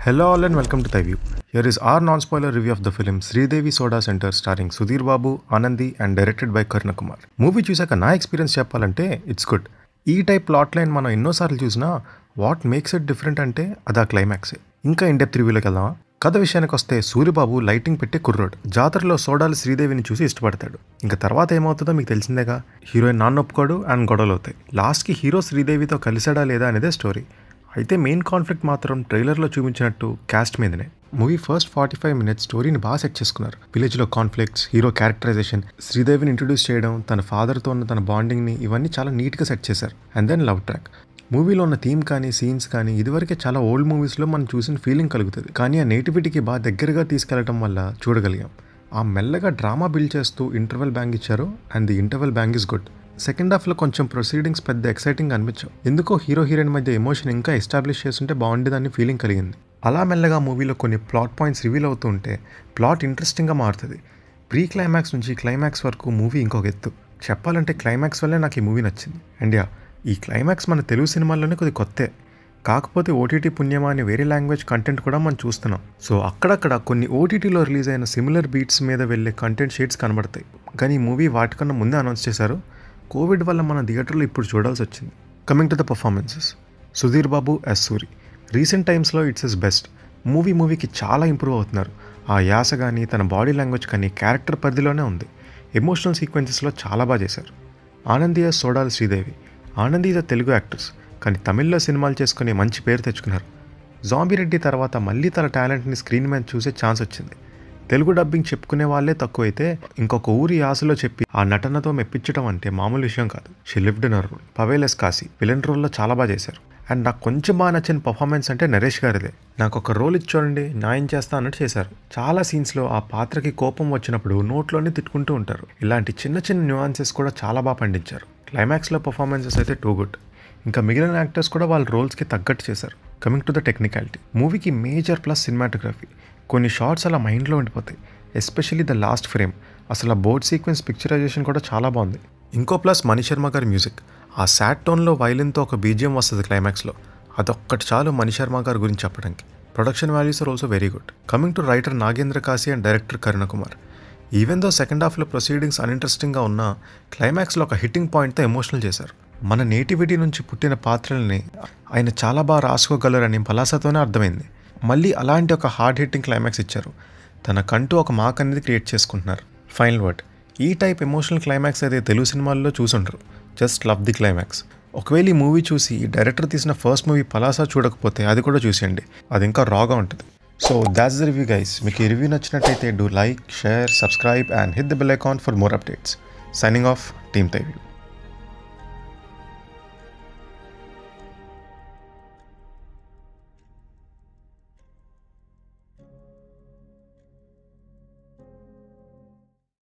Hello all and welcome to Thiview. Here is our non-spoiler review of the film Sridevi Soda Center starring Sudhir Babu, Anandi and directed by Karna Kumar. Movie చూసాక నా experience చెప్పాలంటే it's good ఈ type plot line మనం ఎన్నోసార్లు చూసినా what makes it different అంటే అది ఆ క్లైమాక్సే ఇంకా ఇన్ డెప్త్ రివ్యూలోకి వెళ్దామా కథ విషయానికి వస్తే సూర్యబాబు లైటింగ్ పెట్టి కుర్రోడు జాతరలో సోడాలు శ్రీదేవిని చూసి ఇష్టపడతాడు ఇంకా తర్వాత ఏమవుతుందో మీకు తెలిసిందేగా హీరోయిన్ నాన్న ఒప్పుకోడు అండ్ గొడవలు అవుతాయి లాస్ట్కి హీరో శ్రీదేవితో కలిసాడా లేదా అనేదే స్టోరీ అయితే మెయిన్ కాన్ఫ్లిక్ట్ మాత్రం ట్రైలర్లో చూపించినట్టు క్యాస్ట్ మీదనే movie first forty five minutes స్టోరీని బాగా సెట్ చేసుకున్నారు విలేజ్లో కాన్ఫ్లిక్ట్స్ హీరో క్యారెక్టరైజేషన్ శ్రీదేవిని ఇంట్రడ్యూస్ చేయడం తన ఫాదర్తో ఉన్న తన బాండింగ్ని ఇవన్నీ చాలా నీట్గా సెట్ చేశారు అండ్ దెన్ లవ్ ట్రాక్ మూవీలో ఉన్న థీమ్ కానీ సీన్స్ కానీ ఇదివరకే చాలా ఓల్డ్ మూవీస్లో మనం చూసిన ఫీలింగ్ కలుగుతుంది కానీ ఆ నేటివిటీకి బాగా దగ్గరగా తీసుకెళ్లడం వల్ల చూడగలిగాం ఆ మెల్లగా డ్రామా బిల్డ్ చేస్తూ ఇంటర్వెల్ బ్యాంగ్ ఇచ్చారు and the interval bang is good second హాఫ్లో కొంచెం ప్రొసీడింగ్స్ పెద్ద ఎక్సైటింగ్ అనిపించావు ఎందుకో హీరో హీరోయిన్ మధ్య ఎమోషన్ ఇంకా ఎస్టాబ్లిష్ చేస్తుంటే బాగుండేదని ఫీలింగ్ కలిగింది అలా మెల్లగా మూవీలో కొన్ని ప్లాట్ పాయింట్స్ రివీల్ అవుతూ ఉంటే ప్లాట్ ఇంట్రెస్టింగ్గా మారుతుంది ప్రీ క్లైమాక్స్ నుంచి క్లైమాక్స్ వరకు మూవీ ఇంకొక ఎత్తు చెప్పాలంటే క్లైమాక్స్ వల్లే నాకు ఈ మూవీ నచ్చింది అండ్ యా ఈ క్లైమాక్స్ మన తెలుగు సినిమాల్లోనే కొద్ది కొత్తే కాకపోతే ఓటీటీ పుణ్యమా అనే వేరే లాంగ్వేజ్ కంటెంట్ కూడా మనం చూస్తున్నాం సో అక్కడక్కడ కొన్ని ఓటీటీలో రిలీజ్ అయిన సిమిలర్ బీట్స్ మీద వెళ్ళే కంటెంట్ షేడ్స్ కనబడతాయి కానీ ఈ మూవీ వాటికన్నా ముందే అనౌన్స్ చేశారు కోవిడ్ వల్ల మన థియేటర్లో ఇప్పుడు చూడాల్సి వచ్చింది coming to the performances Sudheer Babu is surely recent టైమ్స్లో ఇట్స్ ఇస్ బెస్ట్ మూవీ మూవీకి చాలా ఇంప్రూవ్ అవుతున్నారు ఆ యాస కానీ తన బాడీ లాంగ్వేజ్ కానీ క్యారెక్టర్ పరిధిలోనే ఉంది ఎమోషనల్ సీక్వెన్సెస్లో చాలా బాగా చేశారు ఆనందీయ సోడాల్ శ్రీదేవి ఆనందీ ఈజ్ తెలుగు యాక్టర్స్ కానీ తమిళ్లో సినిమాలు చేసుకుని మంచి పేరు తెచ్చుకున్నారు జాంబిరెడ్డి తర్వాత మళ్ళీ తన టాలెంట్ని స్క్రీన్ మీద చూసే ఛాన్స్ వచ్చింది తెలుగు డబ్బింగ్ చెప్పుకునే వాళ్ళే తక్కువైతే ఇంకొక ఊరి యాసలో చెప్పి ఆ నటనతో మెప్పించడం అంటే మామూలు విషయం కాదు షీ లివ్డ్ ఇన్ రోల్ పవేలెస్ కాశీ విలన్ రోల్లో చాలా బాగా చేశారు అండ్ నాకు కొంచెం బాగా నచ్చిన పర్ఫార్మెన్స్ అంటే నరేష్ గారిదే నాకు ఒక రోల్ ఇచ్చోండి న్యాయం చేస్తా అన్నట్టు చేశారు చాలా సీన్స్లో ఆ పాత్రకి కోపం వచ్చినప్పుడు నోట్లోనే తిట్టుకుంటూ ఉంటారు ఇలాంటి చిన్న చిన్న న్యూఆన్సెస్ కూడా చాలా బాగా పండించారు క్లైమాక్స్లో పర్ఫార్మెన్సెస్ అయితే టూ గుడ్ ఇంకా మిగిలిన యాక్టర్స్ కూడా వాళ్ళ రోల్స్కి తగ్గట్టు చేశారు కమింగ్ టు ద టెక్నికాలిటీ మూవీకి మేజర్ ప్లస్ సినిమాటోగ్రఫీ కొన్ని షార్ట్స్ అలా మైండ్లో ఉండిపోతాయి ఎస్పెషల్లీ ద లాస్ట్ ఫ్రేమ్ అసలు ఆ బోర్డ్ సీక్వెన్స్ పిక్చరైజేషన్ కూడా చాలా బాగుంది ఇంకో ప్లస్ మణి శర్మ గారి మ్యూజిక్ ఆ సాట్ టోన్లో వైలిన్తో ఒక బీజియం వస్తుంది క్లైమాక్స్లో అదొక్కటి చాలు మణి శర్మ గారి గురించి చెప్పడానికి production values are also very good coming to writer Nagendra Kasi and director Karuna Kumar even though second హాఫ్లో ప్రొసీడింగ్స్ అన్ఇంట్రెస్టింగ్గా ఉన్నా క్లైమాక్స్లో ఒక హిట్టింగ్ పాయింట్తో ఎమోషనల్ చేశారు మన నేటివిటీ నుంచి పుట్టిన పాత్రల్ని ఆయన చాలా బాగా రాసుకోగలరని పలాసతోనే అర్థమైంది మళ్ళీ అలాంటి ఒక హార్డ్ హిట్టింగ్ క్లైమాక్స్ ఇచ్చారు తనకంటూ ఒక మాక్ అనేది క్రియేట్ చేసుకుంటున్నారు ఫైనల్ వర్డ్ ఈ టైప్ ఎమోషనల్ క్లైమాక్స్ అయితే తెలుగు సినిమాల్లో చూసుంటారు జస్ట్ లవ్ ది క్లైమాక్స్ ఒకవేళ ఈ మూవీ చూసి ఈ డైరెక్టర్ తీసిన ఫస్ట్ మూవీ పలాసా చూడకపోతే అది కూడా చూసేయండి అది ఇంకా రాగా ఉంటుంది so that's the review guys మీకు ఈ రివ్యూ నచ్చినట్టయితే do like share subscribe and hit the bell icon for more updates signing off team తైవ్యూ